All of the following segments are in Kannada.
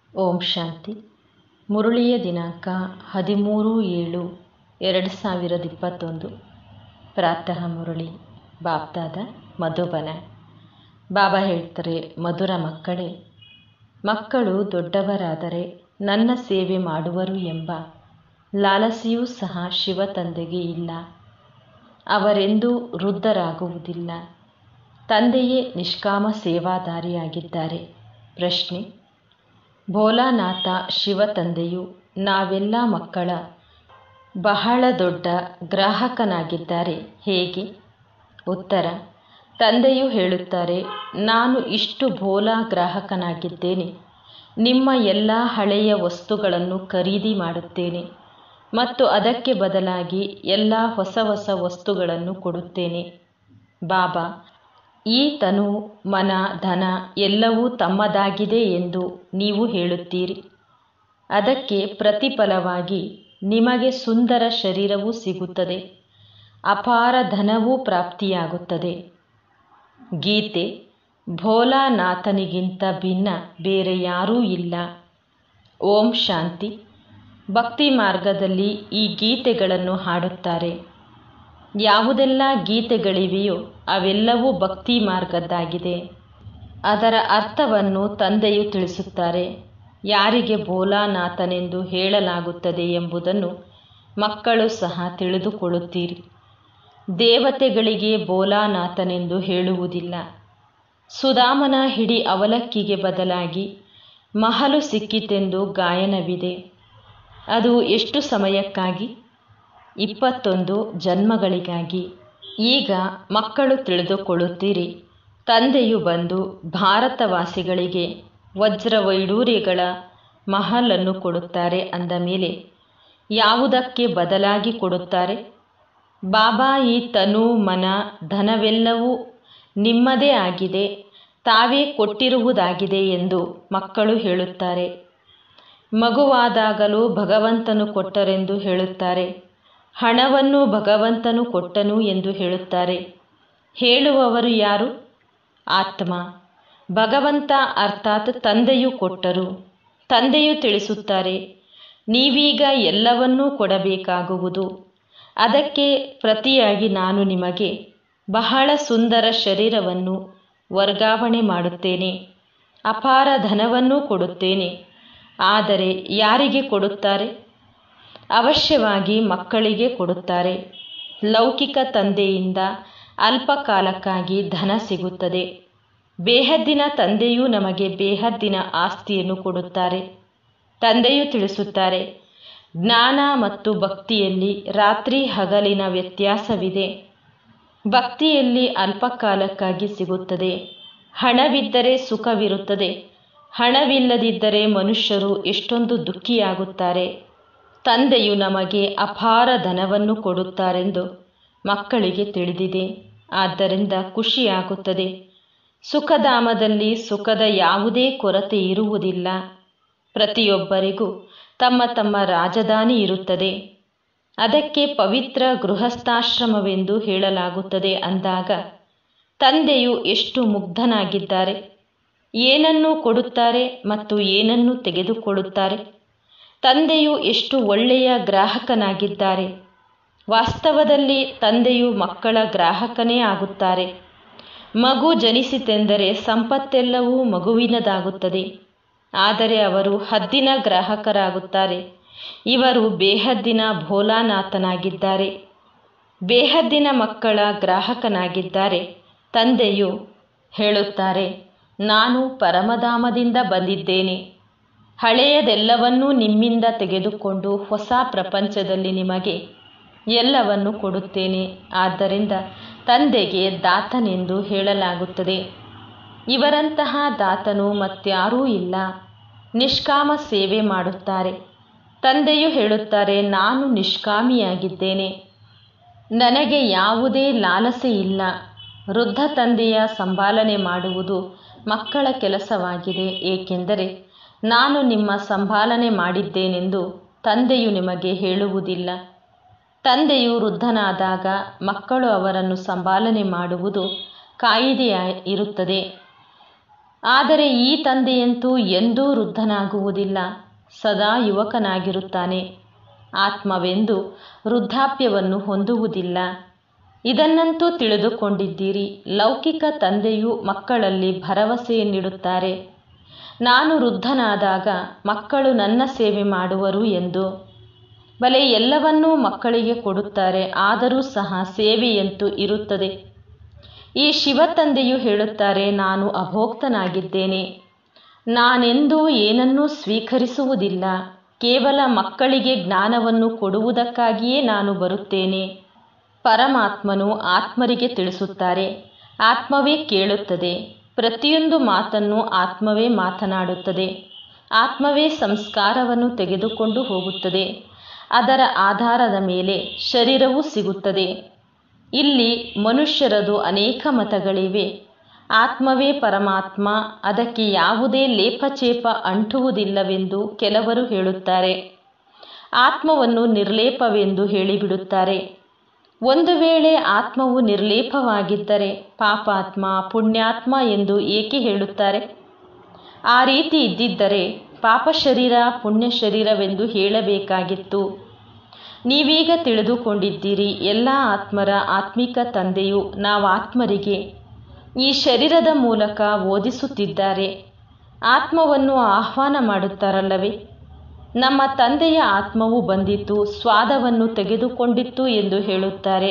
ಓಂ ಶಾಂತಿ ಮುರಳಿಯ ದಿನಾಂಕ ಹದಿಮೂರು ಏಳು ಎರಡು ಸಾವಿರದ ಇಪ್ಪತ್ತೊಂದು ಪ್ರಾತಃ ಮುರಳಿ ಬಾಬ್ದಾದ ಮಧುಬನ ಬಾಬಾ ಹೇಳ್ತಾರೆ ಮಧುರ ಮಕ್ಕಳೇ ಮಕ್ಕಳು ದೊಡ್ಡವರಾದರೆ ನನ್ನ ಸೇವೆ ಮಾಡುವರು ಎಂಬ ಲಾಲಸೆಯೂ ಸಹ ಶಿವ ತಂದೆಗೆ ಇಲ್ಲ ಅವರೆಂದೂ ವೃದ್ಧರಾಗುವುದಿಲ್ಲ ತಂದೆಯೇ ನಿಷ್ಕಾಮ ಸೇವಾದಾರಿಯಾಗಿದ್ದಾರೆ ಪ್ರಶ್ನೆ ಭೋಲಾನಾಥ ಶಿವ ತಂದೆಯು ನಾವೆಲ್ಲ ಮಕ್ಕಳ ಬಹಳ ದೊಡ್ಡ ಗ್ರಾಹಕನಾಗಿದ್ದಾರೆ ಹೇಗೆ ಉತ್ತರ ತಂದೆಯು ಹೇಳುತ್ತಾರೆ ನಾನು ಇಷ್ಟು ಭೋಲಾ ಗ್ರಾಹಕನಾಗಿದ್ದೇನೆ ನಿಮ್ಮ ಎಲ್ಲ ಹಳೆಯ ವಸ್ತುಗಳನ್ನು ಖರೀದಿ ಮಾಡುತ್ತೇನೆ ಮತ್ತು ಅದಕ್ಕೆ ಬದಲಾಗಿ ಎಲ್ಲ ಹೊಸ ಹೊಸ ವಸ್ತುಗಳನ್ನು ಕೊಡುತ್ತೇನೆ ಬಾಬಾ ಈ ತನು ಮನ ಧನ ಎಲ್ಲವೂ ತಮ್ಮದಾಗಿದೆ ಎಂದು ನೀವು ಹೇಳುತ್ತೀರಿ ಅದಕ್ಕೆ ಪ್ರತಿಫಲವಾಗಿ ನಿಮಗೆ ಸುಂದರ ಶರೀರವೂ ಸಿಗುತ್ತದೆ ಅಪಾರ ಧನವೂ ಪ್ರಾಪ್ತಿಯಾಗುತ್ತದೆ ಗೀತೆ ಭೋಲಾನಾಥನಿಗಿಂತ ಭಿನ್ನ ಬೇರೆ ಯಾರೂ ಇಲ್ಲ ಓಂ ಶಾಂತಿ ಭಕ್ತಿ ಮಾರ್ಗದಲ್ಲಿ ಈ ಗೀತೆಗಳನ್ನು ಹಾಡುತ್ತಾರೆ ಯಾವುದೆಲ್ಲ ಗೀತೆಗಳಿವೆಯೋ ಅವೆಲ್ಲವೂ ಭಕ್ತಿ ಮಾರ್ಗದ್ದಾಗಿದೆ ಅದರ ಅರ್ಥವನ್ನು ತಂದೆಯು ತಿಳಿಸುತ್ತಾರೆ ಯಾರಿಗೆ ಭೋಲಾನಾಥನೆಂದು ಹೇಳಲಾಗುತ್ತದೆ ಎಂಬುದನ್ನು ಮಕ್ಕಳು ಸಹ ತಿಳಿದುಕೊಳ್ಳುತ್ತೀರಿ ದೇವತೆಗಳಿಗೆ ಭೋಲಾನಾಥನೆಂದು ಹೇಳುವುದಿಲ್ಲ ಸುಧಾಮನ ಹಿಡಿ ಅವಲಕ್ಕಿಗೆ ಬದಲಾಗಿ ಮಹಲು ಸಿಕ್ಕಿತೆಂದು ಗಾಯನವಿದೆ ಅದು ಎಷ್ಟು ಸಮಯಕ್ಕಾಗಿ ಇಪ್ಪತ್ತೊಂದು ಜನ್ಮಗಳಿಗಾಗಿ ಈಗ ಮಕ್ಕಳು ತಿಳಿದುಕೊಳ್ಳುತ್ತೀರಿ ತಂದೆಯು ಬಂದು ಭಾರತವಾಸಿಗಳಿಗೆ ವಜ್ರ ವೈಡೂರ್ಯಗಳ ಮಹಲನ್ನು ಕೊಡುತ್ತಾರೆ ಅಂದ ಮೇಲೆ ಯಾವುದಕ್ಕೆ ಬದಲಾಗಿ ಕೊಡುತ್ತಾರೆ ಬಾಬಾ ಈ ತನು ಮನ ಧನವೆಲ್ಲವೂ ನಿಮ್ಮದೇ ಆಗಿದೆ ತಾವೇ ಕೊಟ್ಟಿರುವುದಾಗಿದೆ ಎಂದು ಮಕ್ಕಳು ಹೇಳುತ್ತಾರೆ ಮಗುವಾದಾಗಲೂ ಭಗವಂತನು ಕೊಟ್ಟರೆಂದು ಹೇಳುತ್ತಾರೆ ಹಣವನ್ನು ಭಗವಂತನು ಕೊಟ್ಟನು ಎಂದು ಹೇಳುತ್ತಾರೆ ಹೇಳುವವರು ಯಾರು ಆತ್ಮ ಭಗವಂತ ಅರ್ಥಾತ್ ತಂದೆಯು ಕೊಟ್ಟರು ತಂದೆಯು ತಿಳಿಸುತ್ತಾರೆ ನೀವೀಗ ಎಲ್ಲವನ್ನೂ ಕೊಡಬೇಕಾಗುವುದು ಅದಕ್ಕೆ ಪ್ರತಿಯಾಗಿ ನಾನು ನಿಮಗೆ ಬಹಳ ಸುಂದರ ಶರೀರವನ್ನು ವರ್ಗಾವಣೆ ಮಾಡುತ್ತೇನೆ ಅಪಾರ ಧನವನ್ನೂ ಕೊಡುತ್ತೇನೆ ಆದರೆ ಯಾರಿಗೆ ಕೊಡುತ್ತಾರೆ ಅವಶ್ಯವಾಗಿ ಮಕ್ಕಳಿಗೆ ಕೊಡುತ್ತಾರೆ ಲೌಕಿಕ ತಂದೆಯಿಂದ ಅಲ್ಪ ಕಾಲಕ್ಕಾಗಿ ಧನ ಸಿಗುತ್ತದೆ ಬೇಹದ್ದಿನ ತಂದೆಯೂ ನಮಗೆ ಬೇಹದ್ದಿನ ಆಸ್ತಿಯನ್ನು ಕೊಡುತ್ತಾರೆ ತಂದೆಯು ತಿಳಿಸುತ್ತಾರೆ ಜ್ಞಾನ ಮತ್ತು ಭಕ್ತಿಯಲ್ಲಿ ರಾತ್ರಿ ಹಗಲಿನ ವ್ಯತ್ಯಾಸವಿದೆ ಭಕ್ತಿಯಲ್ಲಿ ಅಲ್ಪ ಕಾಲಕ್ಕಾಗಿ ಸಿಗುತ್ತದೆ ಹಣವಿದ್ದರೆ ಸುಖವಿರುತ್ತದೆ ಹಣವಿಲ್ಲದಿದ್ದರೆ ಮನುಷ್ಯರು ಎಷ್ಟೊಂದು ದುಃಖಿಯಾಗುತ್ತಾರೆ ತಂದೆಯು ನಮಗೆ ಅಪಾರ ಧನವನ್ನು ಕೊಡುತ್ತಾರೆಂದು ಮಕ್ಕಳಿಗೆ ತಿಳಿದಿದೆ ಆದ್ದರಿಂದ ಖುಷಿಯಾಗುತ್ತದೆ ಸುಖಧಾಮದಲ್ಲಿ ಸುಖದ ಯಾವುದೇ ಕೊರತೆ ಇರುವುದಿಲ್ಲ ಪ್ರತಿಯೊಬ್ಬರಿಗೂ ತಮ್ಮ ತಮ್ಮ ರಾಜಧಾನಿ ಇರುತ್ತದೆ ಅದಕ್ಕೆ ಪವಿತ್ರ ಗೃಹಸ್ಥಾಶ್ರಮವೆಂದು ಹೇಳಲಾಗುತ್ತದೆ ಅಂದಾಗ ತಂದೆಯು ಎಷ್ಟು ಮುಗ್ಧನಾಗಿದ್ದಾರೆ ಏನನ್ನು ಕೊಡುತ್ತಾರೆ ಮತ್ತು ಏನನ್ನು ತೆಗೆದುಕೊಳ್ಳುತ್ತಾರೆ ತಂದೆಯು ಎಷ್ಟು ಒಳ್ಳೆಯ ಗ್ರಾಹಕನಾಗಿದ್ದಾರೆ ವಾಸ್ತವದಲ್ಲಿ ತಂದೆಯು ಮಕ್ಕಳ ಗ್ರಾಹಕನೇ ಆಗುತ್ತಾರೆ ಮಗು ಜನಿಸಿತೆಂದರೆ ಸಂಪತ್ತೆಲ್ಲವೂ ಮಗುವಿನದಾಗುತ್ತದೆ ಆದರೆ ಅವರು ಹದ್ದಿನ ಗ್ರಾಹಕರಾಗುತ್ತಾರೆ ಇವರು ಬೇಹದ್ದಿನ ಭೋಲಾನಾಥನಾಗಿದ್ದಾರೆ ಬೇಹದ್ದಿನ ಮಕ್ಕಳ ಗ್ರಾಹಕನಾಗಿದ್ದಾರೆ ತಂದೆಯು ಹೇಳುತ್ತಾರೆ ನಾನು ಪರಮಧಾಮದಿಂದ ಬಂದಿದ್ದೇನೆ ಹಳೆಯದೆಲ್ಲವನ್ನೂ ನಿಮ್ಮಿಂದ ತೆಗೆದುಕೊಂಡು ಹೊಸ ಪ್ರಪಂಚದಲ್ಲಿ ನಿಮಗೆ ಎಲ್ಲವನ್ನು ಕೊಡುತ್ತೇನೆ ಆದ್ದರಿಂದ ತಂದೆಗೆ ದಾತನೆಂದು ಹೇಳಲಾಗುತ್ತದೆ ಇವರಂತಹ ದಾತನು ಮತ್ಯಾರೂ ಇಲ್ಲ ನಿಷ್ಕಾಮ ಸೇವೆ ಮಾಡುತ್ತಾರೆ ತಂದೆಯು ಹೇಳುತ್ತಾರೆ ನಾನು ನಿಷ್ಕಾಮಿಯಾಗಿದ್ದೇನೆ ನನಗೆ ಯಾವುದೇ ಲಾಲಸೆ ಇಲ್ಲ ವೃದ್ಧ ತಂದೆಯ ಸಂಭಾಲನೆ ಮಾಡುವುದು ಮಕ್ಕಳ ಕೆಲಸವಾಗಿದೆ ಏಕೆಂದರೆ ನಾನು ನಿಮ್ಮ ಸಂಭಾಲನೆ ಮಾಡಿದ್ದೇನೆಂದು ತಂದೆಯು ನಿಮಗೆ ಹೇಳುವುದಿಲ್ಲ ತಂದೆಯು ವೃದ್ಧನಾದಾಗ ಮಕ್ಕಳು ಅವರನ್ನು ಸಂಭಾಲನೆ ಮಾಡುವುದು ಕಾಯಿದೆಯ ಇರುತ್ತದೆ ಆದರೆ ಈ ತಂದೆಯಂತೂ ಎಂದೂ ವೃದ್ಧನಾಗುವುದಿಲ್ಲ ಸದಾ ಯುವಕನಾಗಿರುತ್ತಾನೆ ಆತ್ಮವೆಂದು ವೃದ್ಧಾಪ್ಯವನ್ನು ಹೊಂದುವುದಿಲ್ಲ ಇದನ್ನಂತೂ ತಿಳಿದುಕೊಂಡಿದ್ದೀರಿ ಲೌಕಿಕ ತಂದೆಯು ಮಕ್ಕಳಲ್ಲಿ ಭರವಸೆಯನ್ನಿಡುತ್ತಾರೆ ನಾನು ವೃದ್ಧನಾದಾಗ ಮಕ್ಕಳು ನನ್ನ ಸೇವೆ ಮಾಡುವರು ಎಂದು ಬಲೆ ಎಲ್ಲವನ್ನೂ ಮಕ್ಕಳಿಗೆ ಕೊಡುತ್ತಾರೆ ಆದರೂ ಸಹ ಸೇವೆಯಂತೂ ಇರುತ್ತದೆ ಈ ಶಿವ ತಂದೆಯು ಹೇಳುತ್ತಾರೆ ನಾನು ಅಭೋಕ್ತನಾಗಿದ್ದೇನೆ ನಾನೆಂದೂ ಏನನ್ನೂ ಸ್ವೀಕರಿಸುವುದಿಲ್ಲ ಕೇವಲ ಮಕ್ಕಳಿಗೆ ಜ್ಞಾನವನ್ನು ಕೊಡುವುದಕ್ಕಾಗಿಯೇ ನಾನು ಬರುತ್ತೇನೆ ಪರಮಾತ್ಮನು ಆತ್ಮರಿಗೆ ತಿಳಿಸುತ್ತಾರೆ ಆತ್ಮವೇ ಕೇಳುತ್ತದೆ ಪ್ರತಿಯೊಂದು ಮಾತನ್ನು ಆತ್ಮವೇ ಮಾತನಾಡುತ್ತದೆ ಆತ್ಮವೇ ಸಂಸ್ಕಾರವನ್ನು ತೆಗೆದುಕೊಂಡು ಹೋಗುತ್ತದೆ ಅದರ ಆಧಾರದ ಮೇಲೆ ಶರೀರವೂ ಸಿಗುತ್ತದೆ ಇಲ್ಲಿ ಮನುಷ್ಯರದು ಅನೇಕ ಮತಗಳಿವೆ ಆತ್ಮವೇ ಪರಮಾತ್ಮ ಅದಕ್ಕೆ ಯಾವುದೇ ಲೇಪಚೇಪ ಅಂಟುವುದಿಲ್ಲವೆಂದು ಕೆಲವರು ಹೇಳುತ್ತಾರೆ ಆತ್ಮವನ್ನು ನಿರ್ಲೇಪವೆಂದು ಹೇಳಿಬಿಡುತ್ತಾರೆ ಒಂದು ವೇಳೆ ಆತ್ಮವು ನಿರ್ಲೇಪವಾಗಿದ್ದರೆ ಪಾಪಾತ್ಮ ಪುಣ್ಯಾತ್ಮ ಎಂದು ಏಕೆ ಹೇಳುತ್ತಾರೆ ಆ ರೀತಿ ಇದ್ದಿದ್ದರೆ ಪಾಪ ಶರೀರ ಪುಣ್ಯ ಶರೀರವೆಂದು ಹೇಳಬೇಕಾಗಿತ್ತು ನೀವೀಗ ತಿಳಿದುಕೊಂಡಿದ್ದೀರಿ ಎಲ್ಲ ಆತ್ಮರ ಆತ್ಮಿಕ ತಂದೆಯು ನಾವು ಆತ್ಮರಿಗೆ ಈ ಶರೀರದ ಮೂಲಕ ಓದಿಸುತ್ತಿದ್ದಾರೆ ಆತ್ಮವನ್ನು ಆಹ್ವಾನ ಮಾಡುತ್ತಾರಲ್ಲವೇ ನಮ್ಮ ತಂದೆಯ ಆತ್ಮವು ಬಂದಿತು ಸ್ವಾದವನ್ನು ತೆಗೆದುಕೊಂಡಿತ್ತು ಎಂದು ಹೇಳುತ್ತಾರೆ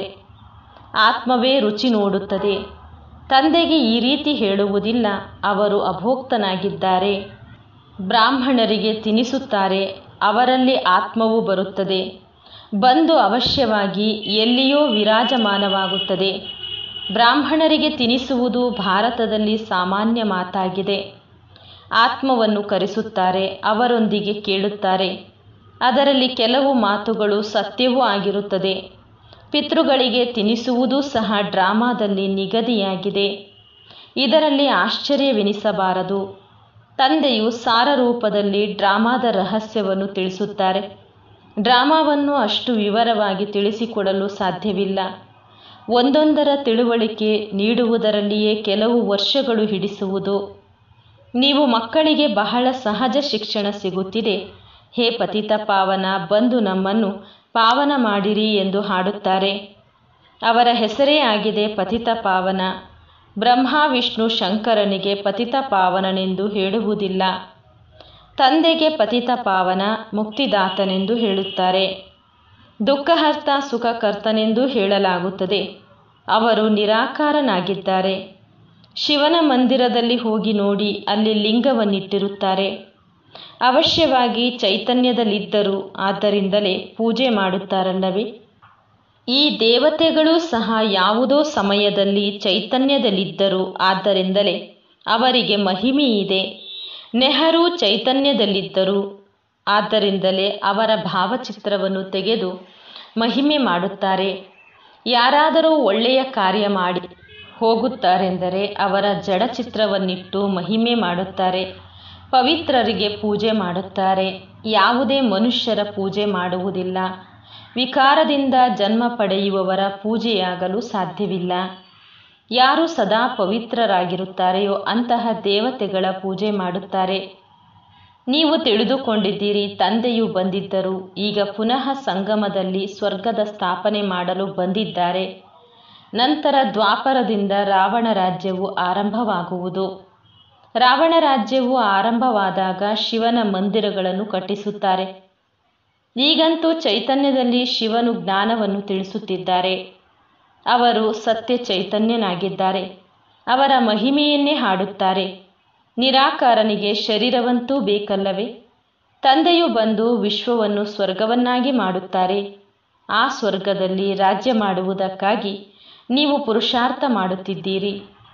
ಆತ್ಮವೇ ರುಚಿ ನೋಡುತ್ತದೆ ತಂದೆಗೆ ಈ ರೀತಿ ಹೇಳುವುದಿಲ್ಲ ಅವರು ಅಭೋಕ್ತನಾಗಿದ್ದಾರೆ ಬ್ರಾಹ್ಮಣರಿಗೆ ತಿನಿಸುತ್ತಾರೆ ಅವರಲ್ಲಿ ಆತ್ಮವು ಬರುತ್ತದೆ ಬಂದು ಅವಶ್ಯವಾಗಿ ಎಲ್ಲಿಯೋ ವಿರಾಜಮಾನವಾಗುತ್ತದೆ ಬ್ರಾಹ್ಮಣರಿಗೆ ತಿನಿಸುವುದು ಭಾರತದಲ್ಲಿ ಸಾಮಾನ್ಯ ಮಾತಾಗಿದೆ ಆತ್ಮವನ್ನು ಕರೆಸುತ್ತಾರೆ ಅವರೊಂದಿಗೆ ಕೇಳುತ್ತಾರೆ ಅದರಲ್ಲಿ ಕೆಲವು ಮಾತುಗಳು ಸತ್ಯವೂ ಆಗಿರುತ್ತದೆ ಪಿತೃಗಳಿಗೆ ತಿನಿಸುವುದೂ ಸಹ ಡ್ರಾಮಾದಲ್ಲಿ ನಿಗದಿಯಾಗಿದೆ ಇದರಲ್ಲಿ ಆಶ್ಚರ್ಯವೆನಿಸಬಾರದು ತಂದೆಯು ಸಾರ ರೂಪದಲ್ಲಿ ಡ್ರಾಮಾದ ರಹಸ್ಯವನ್ನು ತಿಳಿಸುತ್ತಾರೆ ಡ್ರಾಮಾವನ್ನು ಅಷ್ಟು ವಿವರವಾಗಿ ತಿಳಿಸಿಕೊಡಲು ಸಾಧ್ಯವಿಲ್ಲ ಒಂದೊಂದರ ತಿಳುವಳಿಕೆ ನೀಡುವುದರಲ್ಲಿಯೇ ಕೆಲವು ವರ್ಷಗಳು ಹಿಡಿಸುವುದು ನೀವು ಮಕ್ಕಳಿಗೆ ಬಹಳ ಸಹಜ ಶಿಕ್ಷಣ ಸಿಗುತ್ತಿದೆ ಹೇ ಪತಿತ ಪಾವನ ಬಂದು ನಮ್ಮನ್ನು ಪಾವನ ಮಾಡಿರಿ ಎಂದು ಹಾಡುತ್ತಾರೆ ಅವರ ಹೆಸರೇ ಆಗಿದೆ ಪತಿತ ಪಾವನ ಬ್ರಹ್ಮ ವಿಷ್ಣು ಶಂಕರನಿಗೆ ಪತಿತ ಪಾವನನೆಂದು ಹೇಳುವುದಿಲ್ಲ ತಂದೆಗೆ ಪತಿತ ಪಾವನ ಮುಕ್ತಿದಾತನೆಂದು ಹೇಳುತ್ತಾರೆ ದುಃಖಹರ್ತ ಸುಖಕರ್ತನೆಂದು ಹೇಳಲಾಗುತ್ತದೆ ಅವರು ನಿರಾಕಾರನಾಗಿದ್ದಾರೆ ಶಿವನ ಮಂದಿರದಲ್ಲಿ ಹೋಗಿ ನೋಡಿ ಅಲ್ಲಿ ಲಿಂಗವನ್ನಿಟ್ಟಿರುತ್ತಾರೆ ಅವಶ್ಯವಾಗಿ ಚೈತನ್ಯದಲ್ಲಿದ್ದರು ಆದ್ದರಿಂದಲೇ ಪೂಜೆ ಮಾಡುತ್ತಾರಲ್ಲವೇ ಈ ದೇವತೆಗಳೂ ಸಹ ಯಾವುದೋ ಸಮಯದಲ್ಲಿ ಚೈತನ್ಯದಲ್ಲಿದ್ದರು ಆದ್ದರಿಂದಲೇ ಅವರಿಗೆ ಮಹಿಮೆ ಇದೆ ನೆಹರು ಚೈತನ್ಯದಲ್ಲಿದ್ದರು ಆದ್ದರಿಂದಲೇ ಅವರ ಭಾವಚಿತ್ರವನ್ನು ತೆಗೆದು ಮಹಿಮೆ ಮಾಡುತ್ತಾರೆ ಯಾರಾದರೂ ಒಳ್ಳೆಯ ಕಾರ್ಯ ಮಾಡಿ ಹೋಗುತ್ತಾರೆಂದರೆ ಅವರ ಜಡಚಿತ್ರವನ್ನಿಟ್ಟು ಮಹಿಮೆ ಮಾಡುತ್ತಾರೆ ಪವಿತ್ರರಿಗೆ ಪೂಜೆ ಮಾಡುತ್ತಾರೆ ಯಾವುದೇ ಮನುಷ್ಯರ ಪೂಜೆ ಮಾಡುವುದಿಲ್ಲ ವಿಕಾರದಿಂದ ಜನ್ಮ ಪಡೆಯುವವರ ಪೂಜೆಯಾಗಲು ಸಾಧ್ಯವಿಲ್ಲ ಯಾರು ಸದಾ ಪವಿತ್ರರಾಗಿರುತ್ತಾರೆಯೋ ಅಂತಹ ದೇವತೆಗಳ ಪೂಜೆ ಮಾಡುತ್ತಾರೆ ನೀವು ತಿಳಿದುಕೊಂಡಿದ್ದೀರಿ ತಂದೆಯು ಬಂದಿದ್ದರು ಈಗ ಪುನಃ ಸಂಗಮದಲ್ಲಿ ಸ್ವರ್ಗದ ಸ್ಥಾಪನೆ ಮಾಡಲು ಬಂದಿದ್ದಾರೆ ನಂತರ ದ್ವಾಪರದಿಂದ ರಾವಣ ರಾಜ್ಯವು ಆರಂಭವಾಗುವುದು ರಾವಣ ರಾಜ್ಯವು ಆರಂಭವಾದಾಗ ಶಿವನ ಮಂದಿರಗಳನ್ನು ಕಟ್ಟಿಸುತ್ತಾರೆ ಈಗಂತೂ ಚೈತನ್ಯದಲ್ಲಿ ಶಿವನು ಜ್ಞಾನವನ್ನು ತಿಳಿಸುತ್ತಿದ್ದಾರೆ ಅವರು ಸತ್ಯ ಚೈತನ್ಯನಾಗಿದ್ದಾರೆ ಅವರ ಮಹಿಮೆಯನ್ನೇ ಹಾಡುತ್ತಾರೆ ನಿರಾಕಾರನಿಗೆ ಶರೀರವಂತೂ ಬೇಕಲ್ಲವೇ ತಂದೆಯು ಬಂದು ವಿಶ್ವವನ್ನು ಸ್ವರ್ಗವನ್ನಾಗಿ ಮಾಡುತ್ತಾರೆ ಆ ಸ್ವರ್ಗದಲ್ಲಿ ರಾಜ್ಯ ಮಾಡುವುದಕ್ಕಾಗಿ ನೀವು ಪುರುಷಾರ್ಥ ಮಾಡುತ್ತಿದ್ದೀರಿ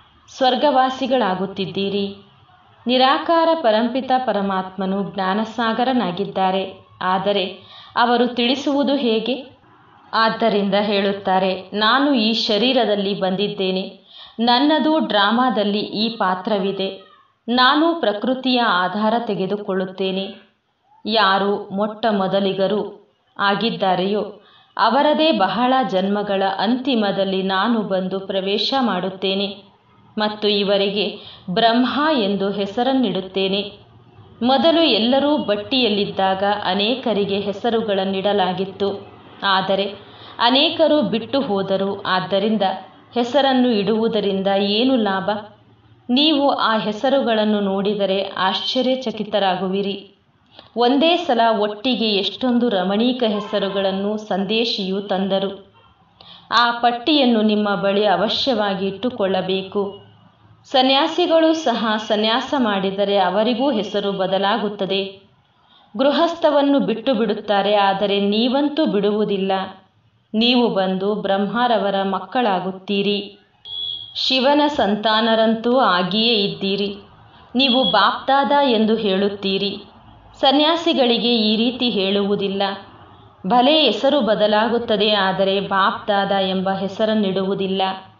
ಸ್ವರ್ಗವಾಸಿಗಳಾಗುತ್ತಿದ್ದೀರಿ ನಿರಾಕಾರ ಪರಂಪಿತ ಪರಮಾತ್ಮನು ಜ್ಞಾನಸಾಗರನಾಗಿದ್ದಾರೆ ಆದರೆ ಅವರು ತಿಳಿಸುವುದು ಹೇಗೆ ಆದ್ದರಿಂದ ಹೇಳುತ್ತಾರೆ ನಾನು ಈ ಶರೀರದಲ್ಲಿ ಬಂದಿದ್ದೇನೆ ನನ್ನದು ಡ್ರಾಮಾದಲ್ಲಿ ಈ ಪಾತ್ರವಿದೆ ನಾನು ಪ್ರಕೃತಿಯ ಆಧಾರ ತೆಗೆದುಕೊಳ್ಳುತ್ತೇನೆ ಯಾರು ಮೊಟ್ಟ ಮೊದಲಿಗರು ಆಗಿದ್ದಾರೆಯೋ ಅವರದೇ ಬಹಳ ಜನ್ಮಗಳ ಅಂತಿಮದಲ್ಲಿ ನಾನು ಬಂದು ಪ್ರವೇಶ ಮಾಡುತ್ತೇನೆ ಮತ್ತು ಇವರಿಗೆ ಬ್ರಹ್ಮ ಎಂದು ಹೆಸರನ್ನಿಡುತ್ತೇನೆ ಮೊದಲು ಎಲ್ಲರೂ ಬಟ್ಟಿಯಲ್ಲಿದ್ದಾಗ ಅನೇಕರಿಗೆ ಹೆಸರುಗಳನ್ನಿಡಲಾಗಿತ್ತು ಆದರೆ ಅನೇಕರು ಬಿಟ್ಟು ಹೋದರು ಆದ್ದರಿಂದ ಹೆಸರನ್ನು ಇಡುವುದರಿಂದ ಏನು ಲಾಭ ನೀವು ಆ ಹೆಸರುಗಳನ್ನು ನೋಡಿದರೆ ಆಶ್ಚರ್ಯಚಕಿತರಾಗುವಿರಿ ಒಂದೇ ಸಲ ಒಟ್ಟಿಗೆ ಎಷ್ಟೊಂದು ರಮಣೀಕ ಹೆಸರುಗಳನ್ನು ಸಂದೇಶಿಯು ತಂದರು ಆ ಪಟ್ಟಿಯನ್ನು ನಿಮ್ಮ ಬಳಿ ಅವಶ್ಯವಾಗಿ ಇಟ್ಟುಕೊಳ್ಳಬೇಕು ಸನ್ಯಾಸಿಗಳು ಸಹ ಸನ್ಯಾಸ ಮಾಡಿದರೆ ಅವರಿಗೂ ಹೆಸರು ಬದಲಾಗುತ್ತದೆ ಗೃಹಸ್ಥವನ್ನು ಬಿಟ್ಟು ಬಿಡುತ್ತಾರೆ ಆದರೆ ನೀವಂತೂ ಬಿಡುವುದಿಲ್ಲ ನೀವು ಬಂದು ಬ್ರಹ್ಮರವರ ಮಕ್ಕಳಾಗುತ್ತೀರಿ ಶಿವನ ಸಂತಾನರಂತೂ ಆಗಿಯೇ ಇದ್ದೀರಿ ನೀವು ಬಾಪ್ದಾದ ಎಂದು ಹೇಳುತ್ತೀರಿ ಸನ್ಯಾಸಿಗಳಿಗೆ ಈ ರೀತಿ ಹೇಳುವುದಿಲ್ಲ ಭಲೆ ಹೆಸರು ಬದಲಾಗುತ್ತದೆ ಆದರೆ ಬಾಪ್ದಾದ ಎಂಬ ಹೆಸರನ್ನಿಡುವುದಿಲ್ಲ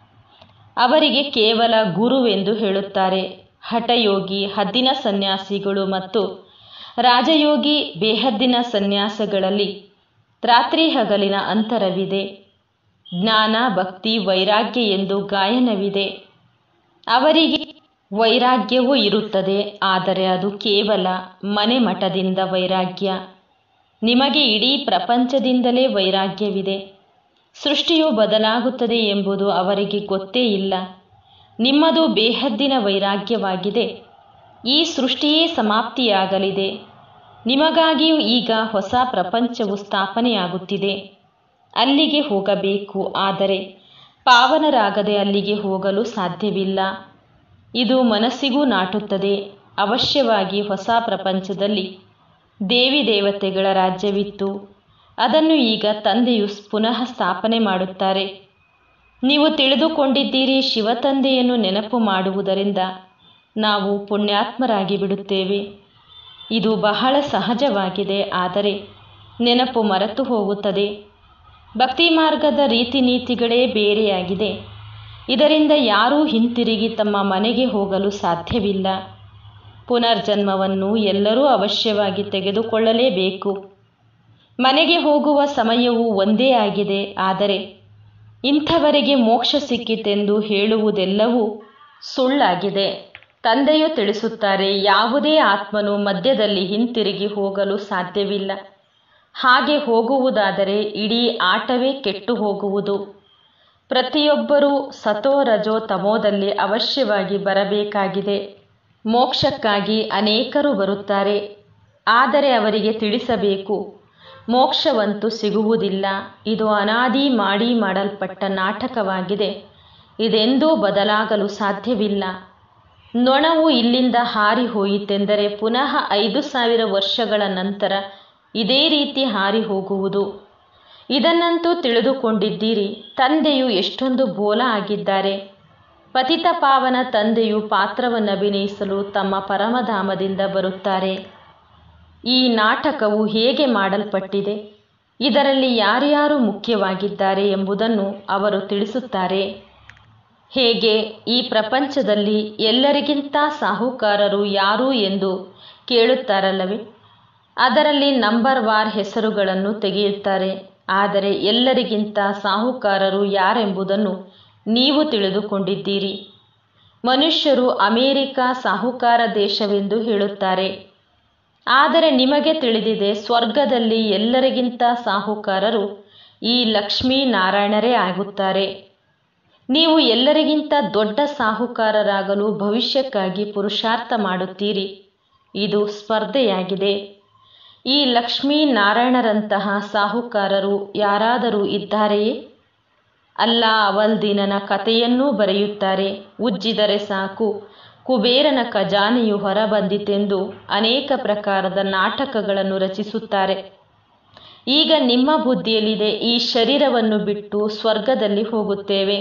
ಅವರಿಗೆ ಕೇವಲ ಗುರುವೆಂದು ಹೇಳುತ್ತಾರೆ ಹಠಯೋಗಿ ಹದ್ದಿನ ಸನ್ಯಾಸಿಗಳು ಮತ್ತು ರಾಜಯೋಗಿ ಬೇಹದ್ದಿನ ಸನ್ಯಾಸಗಳಲ್ಲಿ ರಾತ್ರಿ ಹಗಲಿನ ಅಂತರವಿದೆ ಜ್ಞಾನ ಭಕ್ತಿ ವೈರಾಗ್ಯ ಎಂದು ಗಾಯನವಿದೆ ಅವರಿಗೆ ವೈರಾಗ್ಯವೂ ಇರುತ್ತದೆ ಆದರೆ ಅದು ಕೇವಲ ಮನೆ ಮಠದಿಂದ ವೈರಾಗ್ಯ ನಿಮಗೆ ಇಡೀ ಪ್ರಪಂಚದಿಂದಲೇ ವೈರಾಗ್ಯವಿದೆ ಸೃಷ್ಟಿಯು ಬದಲಾಗುತ್ತದೆ ಎಂಬುದು ಅವರಿಗೆ ಗೊತ್ತೇ ಇಲ್ಲ ನಿಮ್ಮದು ಬೇಹದ್ದಿನ ವೈರಾಗ್ಯವಾಗಿದೆ ಈ ಸೃಷ್ಟಿಯೇ ಸಮಾಪ್ತಿಯಾಗಲಿದೆ ನಿಮಗಾಗಿಯೂ ಈಗ ಹೊಸ ಪ್ರಪಂಚವು ಸ್ಥಾಪನೆಯಾಗುತ್ತಿದೆ ಅಲ್ಲಿಗೆ ಹೋಗಬೇಕು ಆದರೆ ಪಾವನರಾಗದೆ ಅಲ್ಲಿಗೆ ಹೋಗಲು ಸಾಧ್ಯವಿಲ್ಲ ಇದು ಮನಸ್ಸಿಗೂ ನಾಟುತ್ತದೆ ಅವಶ್ಯವಾಗಿ ಹೊಸ ಪ್ರಪಂಚದಲ್ಲಿ ದೇವಿ ದೇವತೆಗಳ ರಾಜ್ಯವಿತ್ತು ಅದನ್ನು ಈಗ ತಂದೆಯು ಪುನಃ ಸ್ಥಾಪನೆ ಮಾಡುತ್ತಾರೆ ನೀವು ತಿಳಿದುಕೊಂಡಿದ್ದೀರಿ ಶಿವತಂದೆಯನ್ನು ನೆನಪು ಮಾಡುವುದರಿಂದ ನಾವು ಪುಣ್ಯಾತ್ಮರಾಗಿ ಬಿಡುತ್ತೇವೆ ಇದು ಬಹಳ ಸಹಜವಾಗಿದೆ ಆದರೆ ನೆನಪು ಮರೆತು ಹೋಗುತ್ತದೆ ಭಕ್ತಿ ಮಾರ್ಗದ ರೀತಿ ನೀತಿಗಳೇ ಬೇರೆಯಾಗಿದೆ ಇದರಿಂದ ಯಾರೂ ಹಿಂತಿರುಗಿ ತಮ್ಮ ಮನೆಗೆ ಹೋಗಲು ಸಾಧ್ಯವಿಲ್ಲ ಪುನರ್ಜನ್ಮವನ್ನು ಎಲ್ಲರೂ ಅವಶ್ಯವಾಗಿ ತೆಗೆದುಕೊಳ್ಳಲೇಬೇಕು ಮನೆಗೆ ಹೋಗುವ ಸಮಯವು ಒಂದೇ ಆಗಿದೆ ಆದರೆ ಇಂಥವರಿಗೆ ಮೋಕ್ಷ ಸಿಕ್ಕಿತೆಂದು ಹೇಳುವುದೆಲ್ಲವೂ ಸುಳ್ಳಾಗಿದೆ ತಂದೆಯು ತಿಳಿಸುತ್ತಾರೆ ಯಾವುದೇ ಆತ್ಮನು ಮಧ್ಯದಲ್ಲಿ ಹಿಂತಿರುಗಿ ಹೋಗಲು ಸಾಧ್ಯವಿಲ್ಲ ಹಾಗೆ ಹೋಗುವುದಾದರೆ ಇಡೀ ಆಟವೇ ಕೆಟ್ಟು ಹೋಗುವುದು ಪ್ರತಿಯೊಬ್ಬರೂ ಸತೋ ರಜೋ ತಮೋದಲ್ಲಿ ಅವಶ್ಯವಾಗಿ ಬರಬೇಕಾಗಿದೆ ಮೋಕ್ಷಕ್ಕಾಗಿ ಅನೇಕರು ಬರುತ್ತಾರೆ ಆದರೆ ಅವರಿಗೆ ತಿಳಿಸಬೇಕು ಮೋಕ್ಷವಂತೂ ಸಿಗುವುದಿಲ್ಲ ಇದು ಅನಾದಿ ಮಾಡಿ ಮಾಡಲ್ಪಟ್ಟ ನಾಟಕವಾಗಿದೆ ಇದೆಂದೂ ಬದಲಾಗಲು ಸಾಧ್ಯವಿಲ್ಲ ನೊಣವು ಇಲ್ಲಿಂದ ಹಾರಿ ಹೋಯಿತೆಂದರೆ ಪುನಃ ಐದು ಸಾವಿರ ವರ್ಷಗಳ ನಂತರ ಇದೇ ರೀತಿ ಹಾರಿ ಹೋಗುವುದು ಇದನ್ನಂತೂ ತಿಳಿದುಕೊಂಡಿದ್ದೀರಿ ತಂದೆಯು ಎಷ್ಟೊಂದು ಬೋಲ ಆಗಿದ್ದಾರೆ ಪತಿತ ಪಾವನ ತಂದೆಯು ಪಾತ್ರವನ್ನು ಅಭಿನಯಿಸಲು ತಮ್ಮ ಪರಮಧಾಮದಿಂದ ಬರುತ್ತಾರೆ ಈ ನಾಟಕವು ಹೇಗೆ ಮಾಡಲ್ಪಟ್ಟಿದೆ ಇದರಲ್ಲಿ ಯಾರ್ಯಾರು ಮುಖ್ಯವಾಗಿದ್ದಾರೆ ಎಂಬುದನ್ನು ಅವರು ತಿಳಿಸುತ್ತಾರೆ ಹೇಗೆ ಈ ಪ್ರಪಂಚದಲ್ಲಿ ಎಲ್ಲರಿಗಿಂತ ಸಾಹುಕಾರರು ಯಾರು ಎಂದು ಕೇಳುತ್ತಾರಲ್ಲವೇ ಅದರಲ್ಲಿ ನಂಬರ್ ವಾರ್ ಹೆಸರುಗಳನ್ನು ತೆಗೆಯುತ್ತಾರೆ ಆದರೆ ಎಲ್ಲರಿಗಿಂತ ಸಾಹುಕಾರರು ಯಾರೆಂಬುದನ್ನು ನೀವು ತಿಳಿದುಕೊಂಡಿದ್ದೀರಿ ಮನುಷ್ಯರು ಅಮೇರಿಕ ಸಾಹುಕಾರ ದೇಶವೆಂದು ಹೇಳುತ್ತಾರೆ ಆದರೆ ನಿಮಗೆ ತಿಳಿದಿದೆ ಸ್ವರ್ಗದಲ್ಲಿ ಎಲ್ಲರಿಗಿಂತ ಸಾಹುಕಾರರು ಈ ಲಕ್ಷ್ಮೀನಾರಾಯಣರೇ ಆಗುತ್ತಾರೆ ನೀವು ಎಲ್ಲರಿಗಿಂತ ದೊಡ್ಡ ಸಾಹುಕಾರರಾಗಲು ಭವಿಷ್ಯಕ್ಕಾಗಿ ಪುರುಷಾರ್ಥ ಮಾಡುತ್ತೀರಿ ಇದು ಸ್ಪರ್ಧೆಯಾಗಿದೆ ಈ ಲಕ್ಷ್ಮೀನಾರಾಯಣರಂತಹ ಸಾಹುಕಾರರು ಯಾರಾದರೂ ಇದ್ದಾರೆಯೇ ಅಲ್ಲ ಅವಲ್ದೀನನ ಕಥೆಯನ್ನೂ ಬರೆಯುತ್ತಾರೆ ಉಜ್ಜಿದರೆ ಸಾಕು ಕುಬೇರನ ಖಜಾನೆಯು ಹೊರಬಂದಿತೆಂದು ಅನೇಕ ಪ್ರಕಾರದ ನಾಟಕಗಳನ್ನು ರಚಿಸುತ್ತಾರೆ ಈಗ ನಿಮ್ಮ ಬುದ್ಧಿಯಲ್ಲಿದೆ ಈ ಶರೀರವನ್ನು ಬಿಟ್ಟು ಸ್ವರ್ಗದಲ್ಲಿ ಹೋಗುತ್ತೇವೆ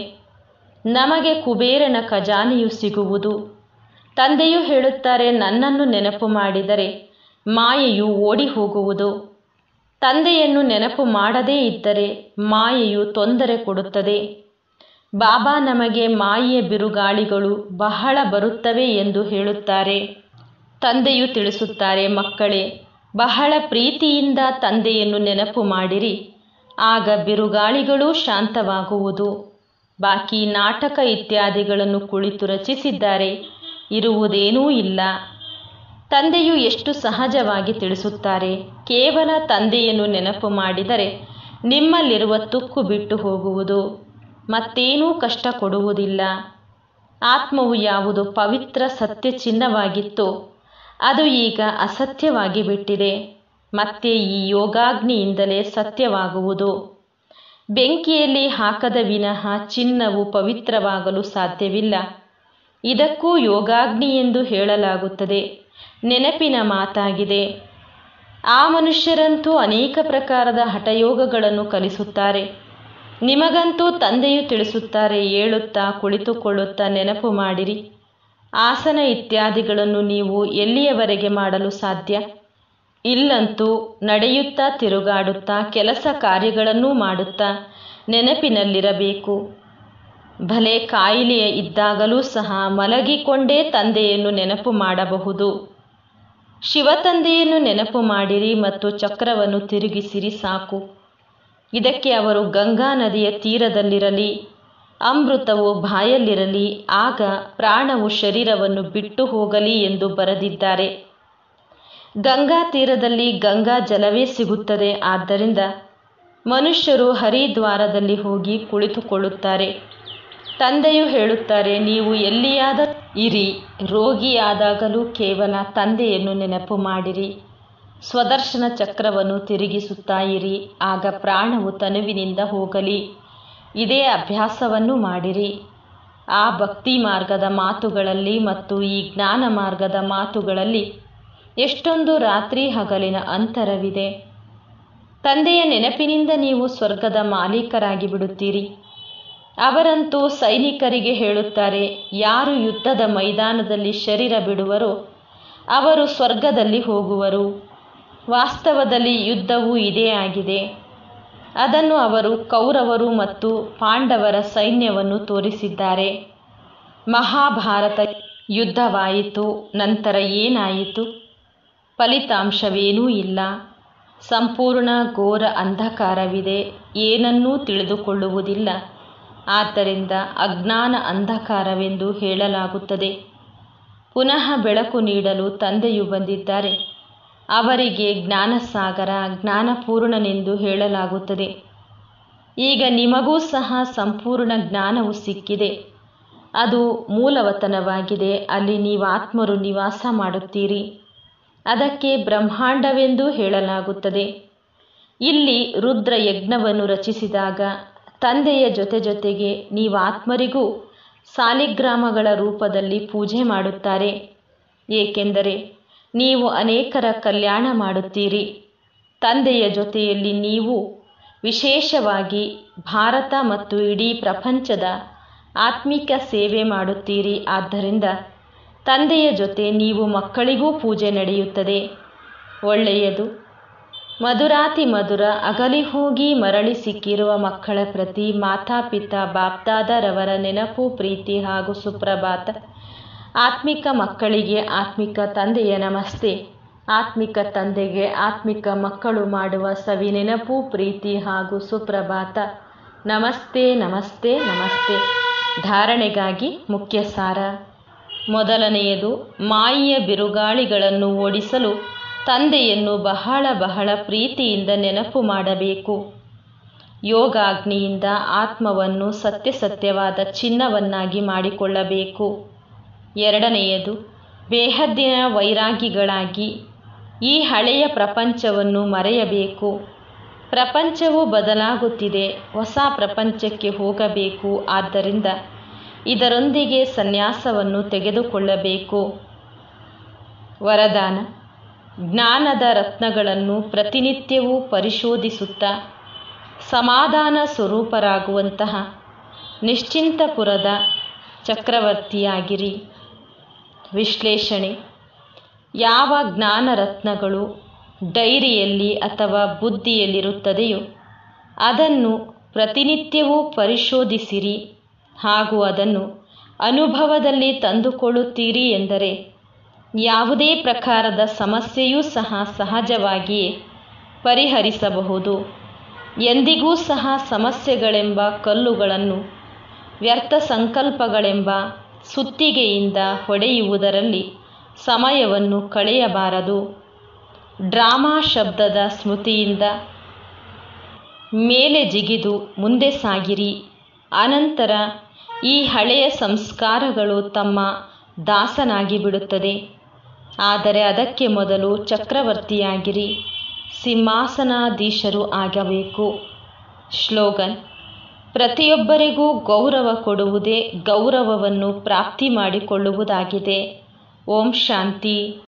ನಮಗೆ ಕುಬೇರನ ಖಜಾನೆಯು ಸಿಗುವುದು ತಂದೆಯು ಹೇಳುತ್ತಾರೆ ನನ್ನನ್ನು ನೆನಪು ಮಾಡಿದರೆ ಮಾಯೆಯು ಓಡಿ ಹೋಗುವುದು ತಂದೆಯನ್ನು ನೆನಪು ಮಾಡದೇ ಇದ್ದರೆ ಮಾಯೆಯು ತೊಂದರೆ ಕೊಡುತ್ತದೆ ಬಾಬಾ ನಮಗೆ ಮಾಯೆಯ ಬಿರುಗಾಳಿಗಳು ಬಹಳ ಬರುತ್ತವೆ ಎಂದು ಹೇಳುತ್ತಾರೆ ತಂದೆಯು ತಿಳಿಸುತ್ತಾರೆ ಮಕ್ಕಳೇ ಬಹಳ ಪ್ರೀತಿಯಿಂದ ತಂದೆಯನ್ನು ನೆನಪು ಮಾಡಿರಿ ಆಗ ಬಿರುಗಾಳಿಗಳೂ ಶಾಂತವಾಗುವುದು ಬಾಕಿ ನಾಟಕ ಇತ್ಯಾದಿಗಳನ್ನು ಕುಳಿತು ರಚಿಸಿದ್ದಾರೆ ಇರುವುದೇನೂ ಇಲ್ಲ ತಂದೆಯು ಎಷ್ಟು ಸಹಜವಾಗಿ ತಿಳಿಸುತ್ತಾರೆ ಕೇವಲ ತಂದೆಯನ್ನು ನೆನಪು ಮಾಡಿದರೆ ನಿಮ್ಮಲ್ಲಿರುವ ತುಕ್ಕು ಬಿಟ್ಟು ಹೋಗುವುದು ಮತ್ತೇನೂ ಕಷ್ಟ ಕೊಡುವುದಿಲ್ಲ ಆತ್ಮವು ಯಾವುದು ಪವಿತ್ರ ಸತ್ಯ ಚಿಹ್ನವಾಗಿತ್ತೋ ಅದು ಈಗ ಅಸತ್ಯವಾಗಿ ಬಿಟ್ಟಿದೆ ಮತ್ತೆ ಈ ಯೋಗಾಗ್ನಿಯಿಂದಲೇ ಸತ್ಯವಾಗುವುದು ಬೆಂಕಿಯಲ್ಲಿ ಹಾಕದ ವಿನಃ ಚಿನ್ನವು ಪವಿತ್ರವಾಗಲು ಸಾಧ್ಯವಿಲ್ಲ ಇದಕ್ಕೂ ಯೋಗಾಗ್ನಿ ಎಂದು ಹೇಳಲಾಗುತ್ತದೆ ನೆನಪಿನ ಮಾತಾಗಿದೆ ಆ ಮನುಷ್ಯರಂತೂ ಅನೇಕ ಪ್ರಕಾರದ ಹಠಯೋಗಗಳನ್ನು ಕಲಿಸುತ್ತಾರೆ ನಿಮಗಂತೂ ತಂದೆಯು ತಿಳಿಸುತ್ತಾರೆ ಏಳುತ್ತಾ ಕುಳಿತುಕೊಳ್ಳುತ್ತಾ ನೆನಪು ಮಾಡಿರಿ ಆಸನ ಇತ್ಯಾದಿಗಳನ್ನು ನೀವು ಎಲ್ಲಿಯವರೆಗೆ ಮಾಡಲು ಸಾಧ್ಯ ಇಲ್ಲಂತೂ ನಡೆಯುತ್ತಾ ತಿರುಗಾಡುತ್ತಾ ಕೆಲಸ ಕಾರ್ಯಗಳನ್ನೂ ಮಾಡುತ್ತಾ ನೆನಪಿನಲ್ಲಿರಬೇಕು ಭಲೆ ಕಾಯಿಲೆಯ ಇದ್ದಾಗಲೂ ಸಹ ಮಲಗಿಕೊಂಡೇ ತಂದೆಯನ್ನು ನೆನಪು ಮಾಡಬಹುದು ಶಿವತಂದೆಯನ್ನು ನೆನಪು ಮಾಡಿರಿ ಮತ್ತು ಚಕ್ರವನ್ನು ತಿರುಗಿಸಿರಿ ಸಾಕು ಇದಕ್ಕೆ ಅವರು ಗಂಗಾ ನದಿಯ ತೀರದಲ್ಲಿರಲಿ ಅಮೃತವು ಬಾಯಲ್ಲಿರಲಿ ಆಗ ಪ್ರಾಣವು ಶರೀರವನ್ನು ಬಿಟ್ಟು ಹೋಗಲಿ ಎಂದು ಬರೆದಿದ್ದಾರೆ ಗಂಗಾ ತೀರದಲ್ಲಿ ಗಂಗಾ ಜಲವೇ ಸಿಗುತ್ತದೆ ಆದ್ದರಿಂದ ಮನುಷ್ಯರು ಹರಿದ್ವಾರದಲ್ಲಿ ಹೋಗಿ ಕುಳಿತುಕೊಳ್ಳುತ್ತಾರೆ ತಂದೆಯು ಹೇಳುತ್ತಾರೆ ನೀವು ಎಲ್ಲಿಯಾದ ಇರಿ ರೋಗಿಯಾದಾಗಲೂ ಕೇವಲ ತಂದೆಯನ್ನು ನೆನಪು ಮಾಡಿರಿ ಸ್ವದರ್ಶನ ಚಕ್ರವನ್ನು ತಿರುಗಿಸುತ್ತಾ ಇರಿ ಆಗ ಪ್ರಾಣವು ತನುವಿನಿಂದ ಹೋಗಲಿ ಇದೇ ಅಭ್ಯಾಸವನ್ನು ಮಾಡಿರಿ ಆ ಭಕ್ತಿ ಮಾರ್ಗದ ಮಾತುಗಳಲ್ಲಿ ಮತ್ತು ಈ ಜ್ಞಾನ ಮಾರ್ಗದ ಮಾತುಗಳಲ್ಲಿ ಎಷ್ಟೊಂದು ರಾತ್ರಿ ಹಗಲಿನ ಅಂತರವಿದೆ ತಂದೆಯ ನೆನಪಿನಿಂದ ನೀವು ಸ್ವರ್ಗದ ಮಾಲೀಕರಾಗಿ ಬಿಡುತ್ತೀರಿ ಅವರಂತೂ ಸೈನಿಕರಿಗೆ ಹೇಳುತ್ತಾರೆ ಯಾರು ಯುದ್ಧದ ಮೈದಾನದಲ್ಲಿ ಶರೀರ ಬಿಡುವರೋ ಅವರು ಸ್ವರ್ಗದಲ್ಲಿ ಹೋಗುವರು ವಾಸ್ತವದಲ್ಲಿ ಯುದ್ಧವೂ ಇದೇ ಆಗಿದೆ ಅದನ್ನು ಅವರು ಕೌರವರು ಮತ್ತು ಪಾಂಡವರ ಸೈನ್ಯವನ್ನು ತೋರಿಸಿದ್ದಾರೆ ಮಹಾಭಾರತ ಯುದ್ಧವಾಯಿತು ನಂತರ ಏನಾಯಿತು ಫಲಿತಾಂಶವೇನೂ ಇಲ್ಲ ಸಂಪೂರ್ಣ ಘೋರ ಅಂಧಕಾರವಿದೆ ಏನನ್ನೂ ತಿಳಿದುಕೊಳ್ಳುವುದಿಲ್ಲ ಆದ್ದರಿಂದ ಅಜ್ಞಾನ ಅಂಧಕಾರವೆಂದು ಹೇಳಲಾಗುತ್ತದೆ ಪುನಃ ಬೆಳಕು ನೀಡಲು ತಂದೆಯು ಬಂದಿದ್ದಾರೆ ಅವರಿಗೆ ಜ್ಞಾನಸಾಗರ ಜ್ಞಾನಪೂರ್ಣನೆಂದು ಹೇಳಲಾಗುತ್ತದೆ ಈಗ ನಿಮಗೂ ಸಹ ಸಂಪೂರ್ಣ ಜ್ಞಾನವು ಸಿಕ್ಕಿದೆ ಅದು ಮೂಲವತನವಾಗಿದೆ ಅಲ್ಲಿ ನೀವಾತ್ಮರು ನಿವಾಸ ಮಾಡುತ್ತೀರಿ ಅದಕ್ಕೆ ಬ್ರಹ್ಮಾಂಡವೆಂದು ಹೇಳಲಾಗುತ್ತದೆ ಇಲ್ಲಿ ರುದ್ರ ಯಜ್ಞವನ್ನು ರಚಿಸಿದಾಗ ತಂದೆಯ ಜೊತೆ ಜೊತೆಗೆ ನೀವಾತ್ಮರಿಗೂ ಸಾಲಿಗ್ರಾಮಗಳ ರೂಪದಲ್ಲಿ ಪೂಜೆ ಮಾಡುತ್ತಾರೆ ಏಕೆಂದರೆ ನೀವು ಅನೇಕರ ಕಲ್ಯಾಣ ಮಾಡುತ್ತೀರಿ ತಂದೆಯ ಜೊತೆಯಲ್ಲಿ ನೀವು ವಿಶೇಷವಾಗಿ ಭಾರತ ಮತ್ತು ಇಡೀ ಪ್ರಪಂಚದ ಆತ್ಮಿಕ ಸೇವೆ ಮಾಡುತ್ತೀರಿ ಆದ್ದರಿಂದ ತಂದೆಯ ಜೊತೆ ನೀವು ಮಕ್ಕಳಿಗೂ ಪೂಜೆ ನಡೆಯುತ್ತದೆ ಒಳ್ಳೆಯದು ಮಧುರಾತಿ ಮಧುರ ಅಗಲಿ ಹೋಗಿ ಮರಳಿ ಸಿಕ್ಕಿರುವ ಮಕ್ಕಳ ಪ್ರತಿ ಮಾತಾಪಿತಾ ಬಾಪ್ದಾದರವರ ನೆನಪು ಪ್ರೀತಿ ಹಾಗೂ ಸುಪ್ರಭಾತ ಆತ್ಮಿಕ ಮಕ್ಕಳಿಗೆ ಆತ್ಮಿಕ ತಂದೆಯ ನಮಸ್ತೆ ಆತ್ಮಿಕ ತಂದೆಗೆ ಆತ್ಮಿಕ ಮಕ್ಕಳು ಮಾಡುವ ಸವಿ ನೆನಪು ಪ್ರೀತಿ ಹಾಗೂ ಸುಪ್ರಭಾತ ನಮಸ್ತೆ ನಮಸ್ತೆ ನಮಸ್ತೆ ಧಾರಣೆಗಾಗಿ ಮುಖ್ಯ ಸಾರ ಮೊದಲನೆಯದು ಮಾಯಿಯ ಬಿರುಗಾಳಿಗಳನ್ನು ಓಡಿಸಲು ತಂದೆಯನ್ನು ಬಹಳ ಬಹಳ ಪ್ರೀತಿಯಿಂದ ನೆನಪು ಮಾಡಬೇಕು ಯೋಗಾಗ್ನಿಯಿಂದ ಆತ್ಮವನ್ನು ಸತ್ಯಸತ್ಯವಾದ ಚಿನ್ನವನ್ನಾಗಿ ಮಾಡಿಕೊಳ್ಳಬೇಕು ಎರಡನೆಯದು ಬೇಹದ್ದಿನ ವೈರಾಗಿಗಳಾಗಿ ಈ ಹಳೆಯ ಪ್ರಪಂಚವನ್ನು ಮರೆಯಬೇಕು ಪ್ರಪಂಚವು ಬದಲಾಗುತ್ತಿದೆ ಹೊಸ ಪ್ರಪಂಚಕ್ಕೆ ಹೋಗಬೇಕು ಆದ್ದರಿಂದ ಇದರೊಂದಿಗೆ ಸನ್ಯಾಸವನ್ನು ತೆಗೆದುಕೊಳ್ಳಬೇಕು ವರದಾನ ಜ್ಞಾನದ ರತ್ನಗಳನ್ನು ಪ್ರತಿನಿತ್ಯವೂ ಪರಿಶೋಧಿಸುತ್ತಾ ಸಮಾಧಾನ ಸ್ವರೂಪರಾಗುವಂತಹ ನಿಶ್ಚಿಂತಪುರದ ಚಕ್ರವರ್ತಿಯಾಗಿರಿ ವಿಶ್ಲೇಷಣೆ ಯಾವ ಜ್ಞಾನ ರತ್ನಗಳು ಡೈರಿಯಲ್ಲಿ ಅಥವಾ ಬುದ್ಧಿಯಲ್ಲಿರುತ್ತದೆಯೋ ಅದನ್ನು ಪ್ರತಿನಿತ್ಯವೂ ಪರಿಶೋಧಿಸಿರಿ ಹಾಗೂ ಅದನ್ನು ಅನುಭವದಲ್ಲಿ ತಂದುಕೊಳ್ಳುತ್ತೀರಿ ಎಂದರೆ ಯಾವುದೇ ಪ್ರಕಾರದ ಸಮಸ್ಯೆಯೂ ಸಹ ಸಹಜವಾಗಿಯೇ ಪರಿಹರಿಸಬಹುದು ಎಂದಿಗೂ ಸಹ ಸಮಸ್ಯೆಗಳೆಂಬ ಕಲ್ಲುಗಳನ್ನು ವ್ಯರ್ಥ ಸಂಕಲ್ಪಗಳೆಂಬ ಸುತ್ತಿಗೆಯಿಂದ ಹೊಡೆಯುವುದರಲ್ಲಿ ಸಮಯವನ್ನು ಕಳೆಯಬಾರದು ಡ್ರಾಮಾ ಶಬ್ದದ ಸ್ಮೃತಿಯಿಂದ ಮೇಲೆ ಜಿಗಿದು ಮುಂದೆ ಸಾಗಿರಿ ಅನಂತರ ಈ ಹಳೆಯ ಸಂಸ್ಕಾರಗಳು ತಮ್ಮ ದಾಸನಾಗಿ ಬಿಡುತ್ತದೆ ಆದರೆ ಅದಕ್ಕೆ ಮೊದಲು ಚಕ್ರವರ್ತಿಯಾಗಿರಿ ಸಿಂಹಾಸನಾಧೀಶರು ಆಗಬೇಕು ಶ್ಲೋಗನ್ ಪ್ರತಿಯೊಬ್ಬರಿಗೂ ಗೌರವ ಕೊಡುವುದೇ ಗೌರವವನ್ನು ಪ್ರಾಪ್ತಿ ಮಾಡಿಕೊಳ್ಳುವುದಾಗಿದೆ ಓಂ ಶಾಂತಿ